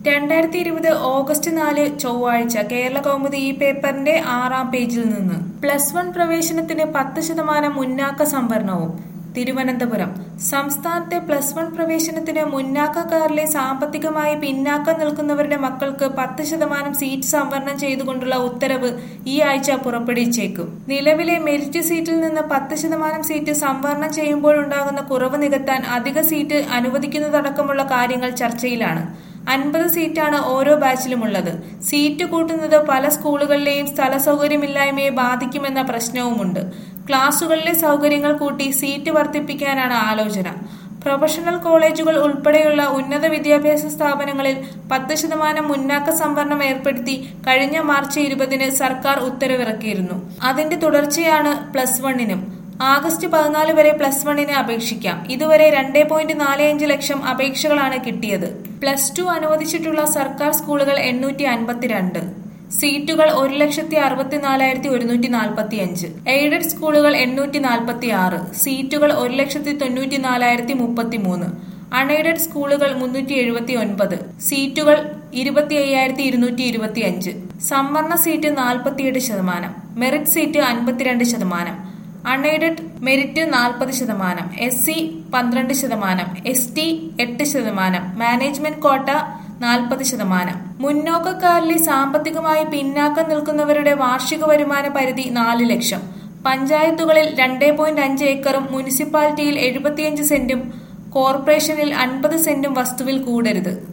രണ്ടായിരത്തി ഇരുപത് ഓഗസ്റ്റ് നാല് ചൊവ്വാഴ്ച കേരള കൗമുദി ഈ പേപ്പറിന്റെ ആറാം പേജിൽ നിന്ന് പ്ലസ് വൺ പ്രവേശനത്തിന് പത്ത് ശതമാനം മുന്നാക്ക സംവരണവും തിരുവനന്തപുരം സംസ്ഥാനത്തെ പ്ലസ് വൺ പ്രവേശനത്തിന് മുന്നാക്കക്കാരിലെ സാമ്പത്തികമായി പിന്നാക്കം നിൽക്കുന്നവരുടെ മക്കൾക്ക് പത്ത് ശതമാനം സീറ്റ് സംവരണം ചെയ്തുകൊണ്ടുള്ള ഉത്തരവ് ഈ ആഴ്ച പുറപ്പെടുവിച്ചേക്കും നിലവിലെ മെരിറ്റ് സീറ്റിൽ നിന്ന് പത്ത് ശതമാനം സീറ്റ് സംവരണം ചെയ്യുമ്പോഴുണ്ടാകുന്ന കുറവ് നികത്താൻ അധിക സീറ്റ് അനുവദിക്കുന്നതടക്കമുള്ള കാര്യങ്ങൾ ചർച്ചയിലാണ് അൻപത് സീറ്റാണ് ഓരോ ബാച്ചിലുമുള്ളത് സീറ്റ് കൂട്ടുന്നത് പല സ്കൂളുകളിലെയും സ്ഥല സൗകര്യമില്ലായ്മയെ ബാധിക്കുമെന്ന പ്രശ്നവുമുണ്ട് ക്ലാസുകളിലെ സൗകര്യങ്ങൾ കൂട്ടി സീറ്റ് വർദ്ധിപ്പിക്കാനാണ് ആലോചന പ്രൊഫഷണൽ കോളേജുകൾ ഉൾപ്പെടെയുള്ള ഉന്നത വിദ്യാഭ്യാസ സ്ഥാപനങ്ങളിൽ പത്ത് ശതമാനം മുന്നാക്ക സംവരണം ഏർപ്പെടുത്തി കഴിഞ്ഞ മാർച്ച് ഇരുപതിന് സർക്കാർ ഉത്തരവിറക്കിയിരുന്നു അതിന്റെ തുടർച്ചയാണ് പ്ലസ് വണ്ണിനും ആഗസ്റ്റ് പതിനാല് വരെ പ്ലസ് വണ്ണിന് അപേക്ഷിക്കാം ഇതുവരെ രണ്ടേ പോയിന്റ് നാല് അഞ്ച് ലക്ഷം അപേക്ഷകളാണ് കിട്ടിയത് പ്ലസ് ടു അനുവദിച്ചിട്ടുള്ള സർക്കാർ സ്കൂളുകൾ എണ്ണൂറ്റി അൻപത്തിരണ്ട് സീറ്റുകൾ ഒരു ലക്ഷത്തി അറുപത്തിനാലായിരത്തി ഒരുന്നൂറ്റി നാൽപ്പത്തി അഞ്ച് എയ്ഡഡ് സ്കൂളുകൾ എണ്ണൂറ്റി നാൽപ്പത്തി ആറ് സീറ്റുകൾ ഒരു ലക്ഷത്തി തൊണ്ണൂറ്റി നാലായിരത്തി മുപ്പത്തി മൂന്ന് അൺഎയ്ഡഡ് സ്കൂളുകൾ മുന്നൂറ്റി എഴുപത്തി ഒൻപത് സീറ്റുകൾ ഇരുപത്തി അയ്യായിരത്തി ഇരുന്നൂറ്റി ഇരുപത്തി അഞ്ച് സംവരണ സീറ്റ് നാൽപ്പത്തിയെട്ട് ശതമാനം മെറിറ്റ് സീറ്റ് അൻപത്തിരണ്ട് ശതമാനം അൺഎയ്ഡഡ് മെറിറ്റ് നാൽപ്പത് ശതമാനം എസ് സി പന്ത്രണ്ട് ശതമാനം എസ് ടി എട്ട് ശതമാനം മാനേജ്മെന്റ് കോട്ട നാൽപ്പത് ശതമാനം മുന്നോക്കക്കാരിലെ സാമ്പത്തികമായി പിന്നാക്കം നിൽക്കുന്നവരുടെ വാർഷിക വരുമാന പരിധി നാല് ലക്ഷം പഞ്ചായത്തുകളിൽ രണ്ടേ പോയിന്റ് അഞ്ച് ഏക്കറും മുനിസിപ്പാലിറ്റിയിൽ എഴുപത്തിയഞ്ച് സെന്റും കോർപ്പറേഷനിൽ അൻപത് സെന്റും വസ്തുവിൽ കൂടരുത്